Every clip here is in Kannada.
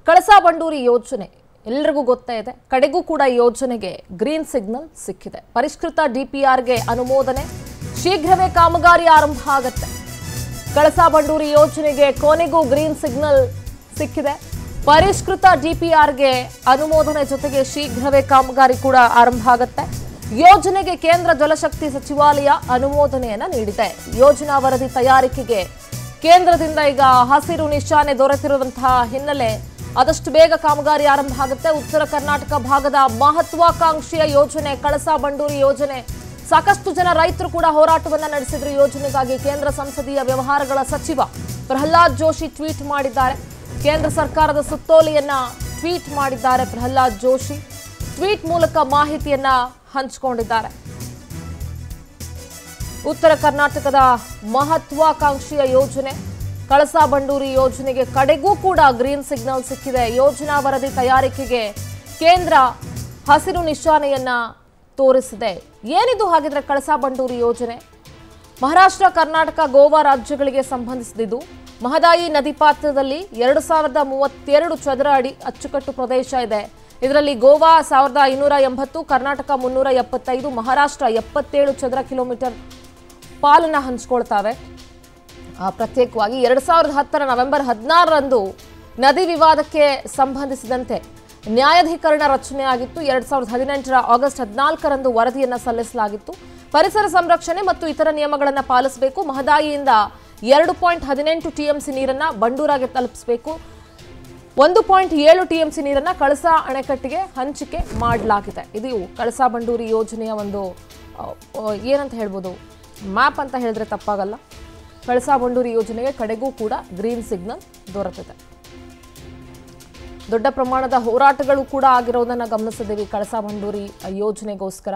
ಕಳಸಾ ಬಂಡೂರಿ ಯೋಜನೆ ಎಲ್ರಿಗೂ ಗೊತ್ತೇ ಇದೆ ಕಡೆಗೂ ಕೂಡ ಈ ಯೋಜನೆಗೆ ಗ್ರೀನ್ ಸಿಗ್ನಲ್ ಸಿಕ್ಕಿದೆ ಪರಿಷ್ಕೃತ ಡಿಪಿಆರ್ಗೆ ಅನುಮೋದನೆ ಶೀಘ್ರವೇ ಕಾಮಗಾರಿ ಆರಂಭ ಆಗತ್ತೆ ಕಳಸಾ ಬಂಡೂರಿ ಯೋಜನೆಗೆ ಕೊನೆಗೂ ಗ್ರೀನ್ ಸಿಗ್ನಲ್ ಸಿಕ್ಕಿದೆ ಪರಿಷ್ಕೃತ ಡಿಪಿಆರ್ಗೆ ಅನುಮೋದನೆ ಜೊತೆಗೆ ಶೀಘ್ರವೇ ಕಾಮಗಾರಿ ಕೂಡ ಆರಂಭ ಆಗುತ್ತೆ ಯೋಜನೆಗೆ ಕೇಂದ್ರ ಜಲಶಕ್ತಿ ಸಚಿವಾಲಯ ಅನುಮೋದನೆಯನ್ನ ನೀಡಿದೆ ಯೋಜನಾ ವರದಿ ತಯಾರಿಕೆಗೆ ಕೇಂದ್ರದಿಂದ ಈಗ ಹಸಿರು ನಿಶಾನೆ ದೊರೆತಿರುವಂತಹ ಹಿನ್ನೆಲೆ ಆದಷ್ಟು ಬೇಗ ಕಾಮಗಾರಿ ಆರಂಭ ಆಗುತ್ತೆ ಉತ್ತರ ಕರ್ನಾಟಕ ಭಾಗದ ಮಹತ್ವಾಕಾಂಕ್ಷೆಯ ಯೋಜನೆ ಕಳಸಾ ಬಂಡೂರಿ ಯೋಜನೆ ಸಾಕಷ್ಟು ಜನ ರೈತರು ಕೂಡ ಹೋರಾಟವನ್ನ ನಡೆಸಿದ್ರು ಈ ಯೋಜನೆಗಾಗಿ ಕೇಂದ್ರ ಸಂಸದೀಯ ವ್ಯವಹಾರಗಳ ಸಚಿವ ಪ್ರಹ್ಲಾದ್ ಜೋಶಿ ಟ್ವೀಟ್ ಮಾಡಿದ್ದಾರೆ ಕೇಂದ್ರ ಸರ್ಕಾರದ ಸುತ್ತೋಲೆಯನ್ನ ಟ್ವೀಟ್ ಮಾಡಿದ್ದಾರೆ ಪ್ರಹ್ಲಾದ್ ಜೋಶಿ ಟ್ವೀಟ್ ಮೂಲಕ ಮಾಹಿತಿಯನ್ನ ಹಂಚಿಕೊಂಡಿದ್ದಾರೆ ಉತ್ತರ ಕರ್ನಾಟಕದ ಮಹತ್ವಾಕಾಂಕ್ಷೆಯ ಯೋಜನೆ ಕಳಸಾ ಬಂಡೂರಿ ಯೋಜನೆಗೆ ಕಡೆಗೂ ಕೂಡ ಗ್ರೀನ್ ಸಿಗ್ನಲ್ ಸಿಕ್ಕಿದೆ ಯೋಜನಾ ವರದಿ ತಯಾರಿಕೆಗೆ ಕೇಂದ್ರ ಹಸಿರು ನಿಶಾನೆಯನ್ನ ತೋರಿಸಿದೆ ಏನಿದು ಹಾಗಿದ್ರೆ ಕಳಸಾ ಬಂಡೂರಿ ಯೋಜನೆ ಮಹಾರಾಷ್ಟ್ರ ಕರ್ನಾಟಕ ಗೋವಾ ರಾಜ್ಯಗಳಿಗೆ ಸಂಬಂಧಿಸಿದ್ದು ಮಹದಾಯಿ ನದಿ ಪಾತ್ರದಲ್ಲಿ ಎರಡು ಸಾವಿರದ ಮೂವತ್ತೆರಡು ಚದರ ಅಡಿ ಅಚ್ಚುಕಟ್ಟು ಪ್ರದೇಶ ಇದೆ ಇದರಲ್ಲಿ ಗೋವಾ ಸಾವಿರದ ಐನೂರ ಎಂಬತ್ತು ಕರ್ನಾಟಕ ಮುನ್ನೂರ ಎಪ್ಪತ್ತೈದು ಮಹಾರಾಷ್ಟ್ರ ಎಪ್ಪತ್ತೇಳು ಚದರ ಕಿಲೋಮೀಟರ್ ಪಾಲನ್ನ ಹಂಚ್ಕೊಳ್ತಾವೆ ಆ, ಪ್ರತ್ಯೇಕವಾಗಿ ಎರಡು ಸಾವಿರದ ಹತ್ತರ ನವೆಂಬರ್ ಹದಿನಾರರಂದು ನದಿ ವಿವಾದಕ್ಕೆ ಸಂಬಂಧಿಸಿದಂತೆ ನ್ಯಾಯಾಧೀಕರಣ ರಚನೆ ಆಗಿತ್ತು ಎರಡ್ ಸಾವಿರದ ಹದಿನೆಂಟರ ಆಗಸ್ಟ್ ಹದಿನಾಲ್ಕರಂದು ವರದಿಯನ್ನ ಸಲ್ಲಿಸಲಾಗಿತ್ತು ಪರಿಸರ ಸಂರಕ್ಷಣೆ ಮತ್ತು ಇತರ ನಿಯಮಗಳನ್ನು ಪಾಲಿಸಬೇಕು ಮಹದಾಯಿಯಿಂದ ಎರಡು ಪಾಯಿಂಟ್ ಹದಿನೆಂಟು ಟಿಎಂಸಿ ನೀರನ್ನ ಬಂಡೂರಾಗೆ ತಲುಪಿಸಬೇಕು ಒಂದು ಪಾಯಿಂಟ್ ಏಳು ಟಿಎಂಸಿ ನೀರನ್ನ ಕಳಸಾ ಅಣೆಕಟ್ಟಿಗೆ ಹಂಚಿಕೆ ಮಾಡಲಾಗಿದೆ ಇದು ಕಳಸಾ ಬಂಡೂರಿ ಯೋಜನೆಯ ಒಂದು ಆ, ಆ, ಏನಂತ ಹೇಳ್ಬೋದು ಮ್ಯಾಪ್ ಅಂತ ಹೇಳಿದ್ರೆ ತಪ್ಪಾಗಲ್ಲ ಕಳಸಾ ಬಂಡೂರಿ ಯೋಜನೆಗೆ ಕಡೆಗೂ ಕೂಡ ಗ್ರೀನ್ ಸಿಗ್ನಲ್ ದೊರೆತಿದೆ ದೊಡ್ಡ ಪ್ರಮಾಣದ ಹೋರಾಟಗಳು ಕೂಡ ಆಗಿರೋದನ್ನ ಗಮನಿಸಿದ್ದೀವಿ ಕಳಸಾ ಬಂಡೂರಿ ಯೋಜನೆಗೋಸ್ಕರ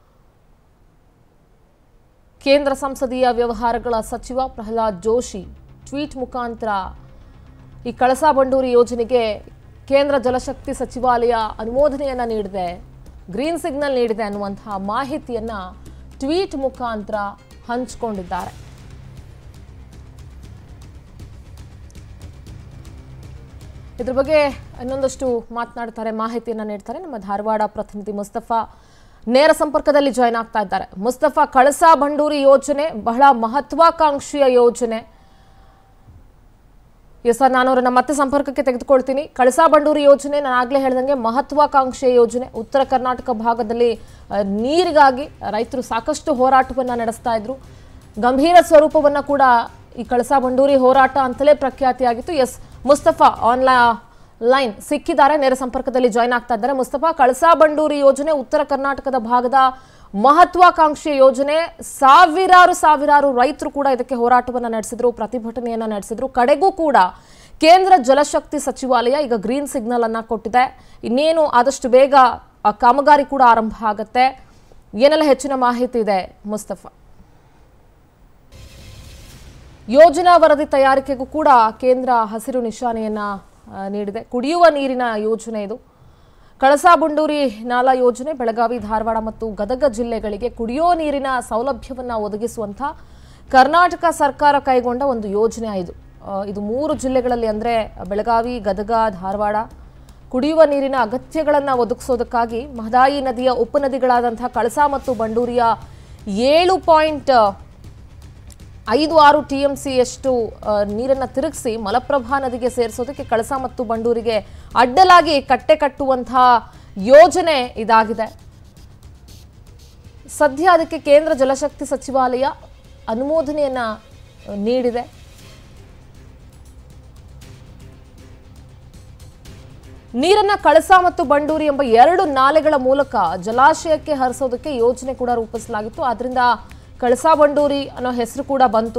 ಕೇಂದ್ರ ಸಂಸದೀಯ ವ್ಯವಹಾರಗಳ ಸಚಿವ ಪ್ರಹ್ಲಾದ್ ಜೋಶಿ ಟ್ವೀಟ್ ಮುಖಾಂತರ ಈ ಕಳಸಾ ಬಂಡೂರಿ ಯೋಜನೆಗೆ ಕೇಂದ್ರ ಜಲಶಕ್ತಿ ಸಚಿವಾಲಯ ಅನುಮೋದನೆಯನ್ನ ನೀಡಿದೆ ಗ್ರೀನ್ ಸಿಗ್ನಲ್ ನೀಡಿದೆ ಅನ್ನುವಂತಹ ಮಾಹಿತಿಯನ್ನ ಟ್ವೀಟ್ ಮುಖಾಂತರ ಹಂಚಿಕೊಂಡಿದ್ದಾರೆ ಇದ್ರ ಬಗ್ಗೆ ಇನ್ನೊಂದಷ್ಟು ಮಾತನಾಡ್ತಾರೆ ಮಾಹಿತಿಯನ್ನ ನೀಡ್ತಾರೆ ನಮ್ಮ ಧಾರವಾಡ ಪ್ರತಿನಿಧಿ ಮುಸ್ತಫಾ ನೇರ ಸಂಪರ್ಕದಲ್ಲಿ ಜಾಯ್ನ್ ಆಗ್ತಾ ಇದ್ದಾರೆ ಮುಸ್ತಫಾ ಕಳಸಾ ಬಂಡೂರಿ ಯೋಜನೆ ಬಹಳ ಮಹತ್ವಾಕಾಂಕ್ಷೆಯ ಯೋಜನೆ ಎಸ್ ಸರ್ ನಾನು ಅವರನ್ನ ಮತ್ತೆ ಸಂಪರ್ಕಕ್ಕೆ ತೆಗೆದುಕೊಳ್ತೀನಿ ಕಳಸಾ ಬಂಡೂರಿ ಯೋಜನೆ ನಾನು ಆಗ್ಲೇ ಹೇಳ್ದಂಗೆ ಮಹತ್ವಾಕಾಂಕ್ಷೆಯ ಯೋಜನೆ ಉತ್ತರ ಕರ್ನಾಟಕ ಭಾಗದಲ್ಲಿ ಆ, ನೀರಿಗಾಗಿ ರೈತರು ಸಾಕಷ್ಟು ಹೋರಾಟವನ್ನ ನಡೆಸ್ತಾ ಇದ್ರು ಗಂಭೀರ ಸ್ವರೂಪವನ್ನ ಕೂಡ ಈ ಕಳಸಾ ಬಂಡೂರಿ ಹೋರಾಟ ಅಂತಲೇ ಪ್ರಖ್ಯಾತಿಯಾಗಿತ್ತು ಎಸ್ ಮುಸ್ತಫಾ ಆನ್ಲೈ ಲೈನ್ ಸಿಕ್ಕಿದ್ದಾರೆ ನೇರ ಸಂಪರ್ಕದಲ್ಲಿ ಜಾಯ್ನ್ ಆಗ್ತಾ ಇದ್ದಾರೆ ಮುಸ್ತಫಾ ಕಳಸಾ ಬಂಡೂರಿ ಯೋಜನೆ ಉತ್ತರ ಕರ್ನಾಟಕದ ಭಾಗದ ಮಹತ್ವಾಕಾಂಕ್ಷೆಯ ಯೋಜನೆ ಸಾವಿರಾರು ಸಾವಿರಾರು ರೈತರು ಕೂಡ ಇದಕ್ಕೆ ಹೋರಾಟವನ್ನ ನಡೆಸಿದ್ರು ಪ್ರತಿಭಟನೆಯನ್ನ ನಡೆಸಿದ್ರು ಕಡೆಗೂ ಕೂಡ ಕೇಂದ್ರ ಜಲಶಕ್ತಿ ಸಚಿವಾಲಯ ಈಗ ಗ್ರೀನ್ ಸಿಗ್ನಲ್ ಅನ್ನ ಕೊಟ್ಟಿದೆ ಇನ್ನೇನು ಆದಷ್ಟು ಬೇಗ ಆ ಕಾಮಗಾರಿ ಕೂಡ ಆರಂಭ ಆಗತ್ತೆ ಏನೆಲ್ಲ ಹೆಚ್ಚಿನ ಮಾಹಿತಿ ಇದೆ ಮುಸ್ತಫಾ ಯೋಜನಾ ವರದಿ ತಯಾರಿಕೆಗೂ ಕೂಡ ಕೇಂದ್ರ ಹಸಿರು ನಿಶಾನೆಯನ್ನ ಆ, ನೀಡಿದೆ ಕುಡಿಯುವ ನೀರಿನ ಯೋಜನೆ ಇದು ಕಳಸಾ ಬಂಡೂರಿ ನಾಲಾ ಯೋಜನೆ ಬೆಳಗಾವಿ ಧಾರವಾಡ ಮತ್ತು ಗದಗ ಜಿಲ್ಲೆಗಳಿಗೆ ಕುಡಿಯೋ ನೀರಿನ ಸೌಲಭ್ಯವನ್ನ ಒದಗಿಸುವಂಥ ಕರ್ನಾಟಕ ಸರ್ಕಾರ ಕೈಗೊಂಡ ಒಂದು ಯೋಜನೆ ಇದು ಆ, ಇದು ಮೂರು ಜಿಲ್ಲೆಗಳಲ್ಲಿ ಅಂದರೆ ಬೆಳಗಾವಿ ಗದಗ ಧಾರವಾಡ ಕುಡಿಯುವ ನೀರಿನ ಅಗತ್ಯಗಳನ್ನು ಒದಗಿಸೋದಕ್ಕಾಗಿ ಮಹದಾಯಿ ನದಿಯ ಉಪನದಿಗಳಾದಂತಹ ಕಳಸಾ ಮತ್ತು ಬಂಡೂರಿಯ ಏಳು ಪಾಯಿಂಟ್ ಐದು ಆರು ಟಿ ಎಂ ಸಿಯಷ್ಟು ನೀರನ್ನು ತಿರುಗಿಸಿ ಮಲಪ್ರಭಾ ನದಿಗೆ ಸೇರಿಸೋದಕ್ಕೆ ಕಳಸಾ ಮತ್ತು ಬಂಡೂರಿಗೆ ಅಡ್ಡಲಾಗಿ ಕಟ್ಟೆ ಕಟ್ಟುವಂತಹ ಯೋಜನೆ ಇದಾಗಿದೆ ಸದ್ಯ ಅದಕ್ಕೆ ಕೇಂದ್ರ ಜಲಶಕ್ತಿ ಸಚಿವಾಲಯ ಅನುಮೋದನೆಯನ್ನ ನೀಡಿದೆ ನೀರನ್ನ ಕಳಸಾ ಮತ್ತು ಬಂಡೂರಿ ಎಂಬ ಎರಡು ನಾಲೆಗಳ ಮೂಲಕ ಜಲಾಶಯಕ್ಕೆ ಹರಿಸೋದಕ್ಕೆ ಯೋಜನೆ ಕೂಡ ರೂಪಿಸಲಾಗಿತ್ತು ಆದ್ರಿಂದ ಕಳಸಾ ಬಂಡೂರಿ ಅನ್ನೋ ಹೆಸರು ಕೂಡ ಬಂತು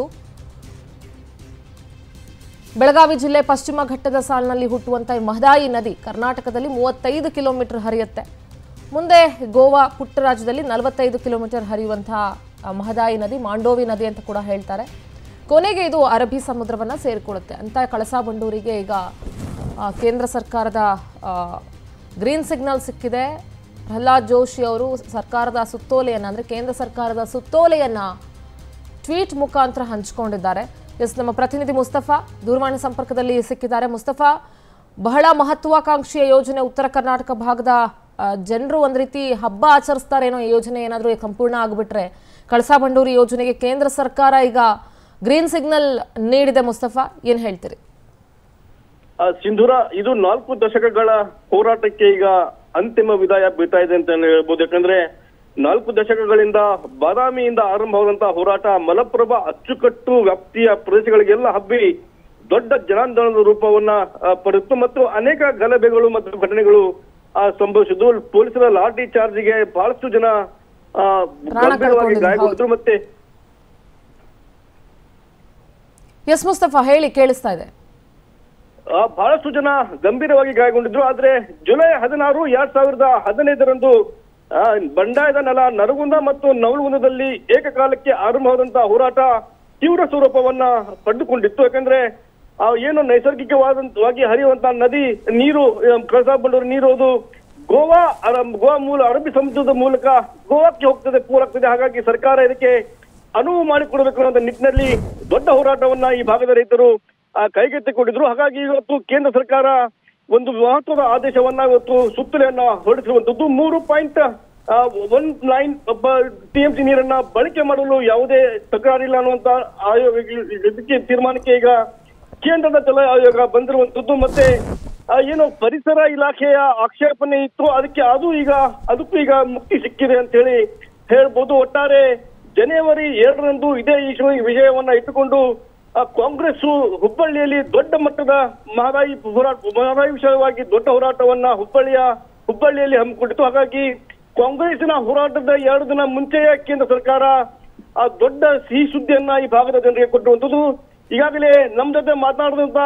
ಬೆಳಗಾವಿ ಜಿಲ್ಲೆ ಪಶ್ಚಿಮ ಘಟ್ಟದ ಸಾಲಿನಲ್ಲಿ ಹುಟ್ಟುವಂಥ ಈ ಮಹದಾಯಿ ನದಿ ಕರ್ನಾಟಕದಲ್ಲಿ ಮೂವತ್ತೈದು ಕಿಲೋಮೀಟರ್ ಹರಿಯುತ್ತೆ ಮುಂದೆ ಗೋವಾ ಪುಟ್ಟ ರಾಜ್ಯದಲ್ಲಿ ನಲವತ್ತೈದು ಕಿಲೋಮೀಟರ್ ಹರಿಯುವಂತಹ ಆ, ಮಹದಾಯಿ ನದಿ ಮಾಂಡೋವಿ ನದಿ ಅಂತ ಕೂಡ ಹೇಳ್ತಾರೆ ಕೊನೆಗೆ ಇದು ಅರಬ್ಬಿ ಸಮುದ್ರವನ್ನು ಸೇರಿಕೊಳ್ಳುತ್ತೆ ಅಂತ ಕಳಸಾ ಬಂಡೂರಿಗೆ ಈಗ ಆ, ಕೇಂದ್ರ ಸರ್ಕಾರದ ಆ, ಗ್ರೀನ್ ಸಿಗ್ನಲ್ ಸಿಕ್ಕಿದೆ ಪ್ರಹ್ಲಾದ್ ಜೋಶಿ ಅವರು ಸರ್ಕಾರದ ಸುತ್ತೋಲೆಯನ್ನು ಅಂದರೆ ಕೇಂದ್ರ ಸರ್ಕಾರದ ಸುತ್ತೋಲೆಯನ್ನು ಟ್ವೀಟ್ ಮುಖಾಂತರ ಹಂಚಿಕೊಂಡಿದ್ದಾರೆ ಎಸ್ ನಮ್ಮ ಪ್ರತಿನಿಧಿ ಮುಸ್ತಫಾ ದೂರವಾಣಿ ಸಂಪರ್ಕದಲ್ಲಿ ಸಿಕ್ಕಿದ್ದಾರೆ ಮುಸ್ತಫಾ ಬಹಳ ಮಹತ್ವಾಕಾಂಕ್ಷೆಯ ಯೋಜನೆ ಉತ್ತರ ಕರ್ನಾಟಕ ಭಾಗದ ಜನರು ಒಂದು ರೀತಿ ಹಬ್ಬ ಆಚರಿಸ್ತಾರೇನೋ ಈ ಯೋಜನೆ ಏನಾದರೂ ಸಂಪೂರ್ಣ ಆಗಿಬಿಟ್ರೆ ಕಳಸಾ ಬಂಡೂರಿ ಯೋಜನೆಗೆ ಕೇಂದ್ರ ಸರ್ಕಾರ ಈಗ ಗ್ರೀನ್ ಸಿಗ್ನಲ್ ನೀಡಿದೆ ಮುಸ್ತಫಾ ಏನು ಹೇಳ್ತೀರಿ ಆ, ಸಿಂಧೂರ ಇದು ನಾಲ್ಕು ದಶಕಗಳ ಹೋರಾಟಕ್ಕೆ ಈಗ ಅಂತಿಮ ವಿದಾಯ ಬೀಳ್ತಾ ಇದೆ ಅಂತ ಹೇಳ್ಬೋದು ಯಾಕಂದ್ರೆ ನಾಲ್ಕು ದಶಕಗಳಿಂದ ಬಾದಾಮಿಯಿಂದ ಆರಂಭವಾದಂತಹ ಹೋರಾಟ ಮಲಪ್ರಭಾ ಅಚ್ಚುಕಟ್ಟು ವ್ಯಾಪ್ತಿಯ ಪ್ರದೇಶಗಳಿಗೆಲ್ಲ ಹಬ್ಬಿ ದೊಡ್ಡ ಜನಾಂದೋಲನದ ರೂಪವನ್ನ ಆ, ಪಡೆದಿತ್ತು ಮತ್ತು ಅನೇಕ ಗಲಭೆಗಳು ಮತ್ತು ಘಟನೆಗಳು ಆ, ಸಂಭವಿಸಿದ್ದು ಪೊಲೀಸರ ಲಾಠಿ ಚಾರ್ಜ್ಗೆ ಬಹಳಷ್ಟು ಜನ ಆ, ಪ್ರಾಣ ಗಂಭೀರವಾಗಿ ಕಳ್ಕೊಂಡಿದ್ರು, ಗಾಯಗೊಂಡಿದ್ರು ಮತ್ತೆ ಎಸ್ ಮುಸ್ತಫಾ ಹೇಳಿ ಕೇಳಿಸ್ತಾ ಇದೆ ಆ, ಬಹಳಷ್ಟು ಜನ ಗಂಭೀರವಾಗಿ ಗಾಯಗೊಂಡಿದ್ರು ಆದ್ರೆ ಜುಲೈ ಹದಿನಾರು ಎರಡ್ ಸಾವಿರದ ಹದಿನೈದರಂದು ಆ, ಬಂಡಾಯದ ನೆಲ ನರಗುಂದ ಮತ್ತು ನವಲಗುಂದದಲ್ಲಿ ಏಕಕಾಲಕ್ಕೆ ಆರಂಭವಾದಂತಹ ಹೋರಾಟ ತೀವ್ರ ಸ್ವರೂಪವನ್ನ ಪಡೆದುಕೊಂಡಿತ್ತು ಯಾಕಂದ್ರೆ ಆ, ಏನು ನೈಸರ್ಗಿಕವಾದಂತವಾಗಿ ಹರಿಯುವಂತಹ ನದಿ ನೀರು ಆ, ಕಳಸಾ ಬಂಡೂರು ನೀರು ಅದು ಗೋವಾ ಅರ- ಗೋವಾ ಮೂಲ ಅರಬ್ಬಿ ಸಮುದ್ರದ ಮೂಲಕ ಗೋವಾಕ್ಕೆ ಹೋಗ್ತದೆ ಪೂರಾಗ್ತದೆ ಹಾಗಾಗಿ ಸರ್ಕಾರ ಇದಕ್ಕೆ ಅನುವು ಮಾಡಿಕೊಡಬೇಕು ಅನ್ನೋ ನಿಟ್ಟಿನಲ್ಲಿ ದೊಡ್ಡ ಹೋರಾಟವನ್ನ ಈ ಭಾಗದ ರೈತರು ಆ, ಕೈಗೆತ್ತಿಕೊಂಡಿದ್ರು ಹಾಗಾಗಿ ಇವತ್ತು ಕೇಂದ್ರ ಸರ್ಕಾರ ಒಂದು ಮಹತ್ವದ ಆದೇಶವನ್ನ ಇವತ್ತು ಸುತ್ತಲೆಯನ್ನ ಹೊರಡಿಸಿರುವಂತದ್ದು ಮೂರು ಪಾಯಿಂಟ್ ಒನ್ ನೈನ್ ಟಿಎಂಸಿ ನೀರನ್ನ ಬಳಕೆ ಮಾಡಲು ಯಾವುದೇ ತಕರಾರಿಲ್ಲ ಅನ್ನುವಂತ ಆಯೋಗ ಇದಕ್ಕೆ ತೀರ್ಮಾನಕ್ಕೆ ಈಗ ಕೇಂದ್ರದ ಜಲ ಆಯೋಗ ಬಂದಿರುವಂತದ್ದು ಮತ್ತೆ ಆ, ಏನು ಪರಿಸರ ಇಲಾಖೆಯ ಆಕ್ಷೇಪಣೆ ಇತ್ತು ಅದಕ್ಕೆ ಅದು ಈಗ ಅದಕ್ಕೂ ಈಗ ಮುಕ್ತಿ ಸಿಕ್ಕಿದೆ ಅಂತ ಹೇಳಿ ಹೇಳ್ಬೋದು ಒಟ್ಟಾರೆ ಜನವರಿ ಎರಡರಂದು ಇದೇ ಇಶ್ಯೂ ಈ ವಿಷಯವನ್ನ ಇಟ್ಟುಕೊಂಡು ಆ, ಕಾಂಗ್ರೆಸ್ ಹುಬ್ಬಳ್ಳಿಯಲ್ಲಿ ದೊಡ್ಡ ಮಟ್ಟದ ಮಹದಾಯಿ ಹೋರಾಟ ಮಹದಾಯಿ ವಿಷಯವಾಗಿ ದೊಡ್ಡ ಹೋರಾಟವನ್ನ ಹುಬ್ಬಳ್ಳಿಯ ಹುಬ್ಬಳ್ಳಿಯಲ್ಲಿ ಹಮ್ಮಿಕೊಂಡಿತ್ತು ಹಾಗಾಗಿ ಕಾಂಗ್ರೆಸ್ಸಿನ ಹೋರಾಟದ ಎರಡು ದಿನ ಮುಂಚೆಯೇ ಕೇಂದ್ರ ಸರ್ಕಾರ ಆ ದೊಡ್ಡ ಸಿಹಿ ಸುದ್ದಿಯನ್ನ ಈ ಭಾಗದ ಜನರಿಗೆ ಕೊಟ್ಟಿರುವಂತದ್ದು ಈಗಾಗಲೇ ನಮ್ ಜೊತೆ ಮಾತನಾಡಿದಂತ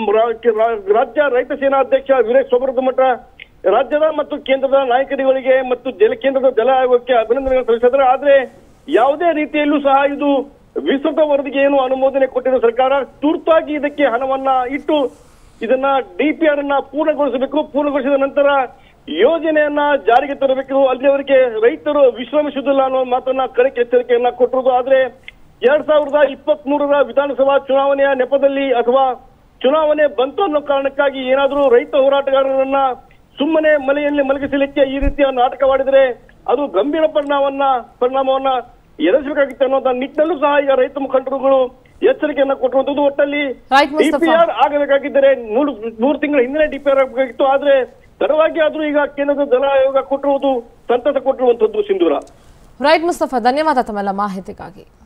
ರಾಜ್ಯ ರೈತ ಸೇನಾ ಅಧ್ಯಕ್ಷ ವೀರೇಶ್ ಸೊಬರದಮಠ ರಾಜ್ಯದ ಮತ್ತು ಕೇಂದ್ರದ ನಾಯಕರುಗಳಿಗೆ ಮತ್ತು ಜಲ ಕೇಂದ್ರದ ಜಲ ಆಯೋಗಕ್ಕೆ ಅಭಿನಂದನೆಗಳು ಸಲ್ಲಿಸಿದ್ರೆ ಆದ್ರೆ ಯಾವುದೇ ರೀತಿಯಲ್ಲೂ ಸಹ ಇದು ವಿಸ್ತೃತ ವರದಿಗೆ ಏನು ಅನುಮೋದನೆ ಕೊಟ್ಟಿರೋ ಸರ್ಕಾರ ತುರ್ತಾಗಿ ಇದಕ್ಕೆ ಹಣವನ್ನ ಇಟ್ಟು ಇದನ್ನ ಡಿಪಿಆರ್ ಅನ್ನ ಪೂರ್ಣಗೊಳಿಸಬೇಕು ಪೂರ್ಣಗೊಳಿಸಿದ ನಂತರ ಯೋಜನೆಯನ್ನ ಜಾರಿಗೆ ತರಬೇಕು ಅಲ್ಲಿಯವರೆಗೆ ರೈತರು ವಿಶ್ರಮಿಸುವುದಿಲ್ಲ ಅನ್ನೋ ಮಾತನ್ನ ಕಡೆಗೆ ಎಚ್ಚರಿಕೆಯನ್ನ ಕೊಟ್ಟಿರೋದು ಆದ್ರೆ ಎರಡ್ ಸಾವಿರದ ಇಪ್ಪತ್ತ್ ಮೂರರ ವಿಧಾನಸಭಾ ಚುನಾವಣೆಯ ನೆಪದಲ್ಲಿ ಅಥವಾ ಚುನಾವಣೆ ಬಂತು ಅನ್ನೋ ಕಾರಣಕ್ಕಾಗಿ ಏನಾದರೂ ರೈತ ಹೋರಾಟಗಾರರನ್ನ ಸುಮ್ಮನೆ ಮನೆಯಲ್ಲಿ ಮಲಗಿಸಲಿಕ್ಕೆ ಈ ರೀತಿಯ ನಾಟಕವಾಡಿದರೆ ಅದು ಗಂಭೀರ ಪರಿಣಾಮವನ್ನ ಪರಿಣಾಮವನ್ನ ಎದುರಿಸಬೇಕಾಗಿತ್ತು ಅನ್ನೋ ನಿಟ್ಟಿನಲ್ಲೂ ಸಹ ಈಗ ರೈತ ಮುಖಂಡರುಗಳು ಎಚ್ಚರಿಕೆಯನ್ನ ಕೊಟ್ಟಿರುವಂತದ್ದು ಒಟ್ಟಲ್ಲಿ Right, ಮುಸ್ತಫಾ. ಡಿಪಿಆರ್ ಆಗಬೇಕಾಗಿದ್ದರೆ ಮೂರು ಮೂರು ತಿಂಗಳ ಹಿಂದೆ ಡಿಪಿಆರ್ ಆಗಬೇಕಾಗಿತ್ತು ಆದ್ರೆ ತಡವಾಗಿ ಆದ್ರೂ ಈಗ ಕೇಂದ್ರದ ಜಲ ಆಯೋಗ ಕೊಟ್ಟಿರುವುದು ಸಂತಸ ಕೊಟ್ಟಿರುವಂತದ್ದು ಸಿಂಧೂರ ರೈಟ್ ಮುಸ್ತಫಾ ಧನ್ಯವಾದ ತಮ್ಮೆಲ್ಲ ಮಾಹಿತಿಗಾಗಿ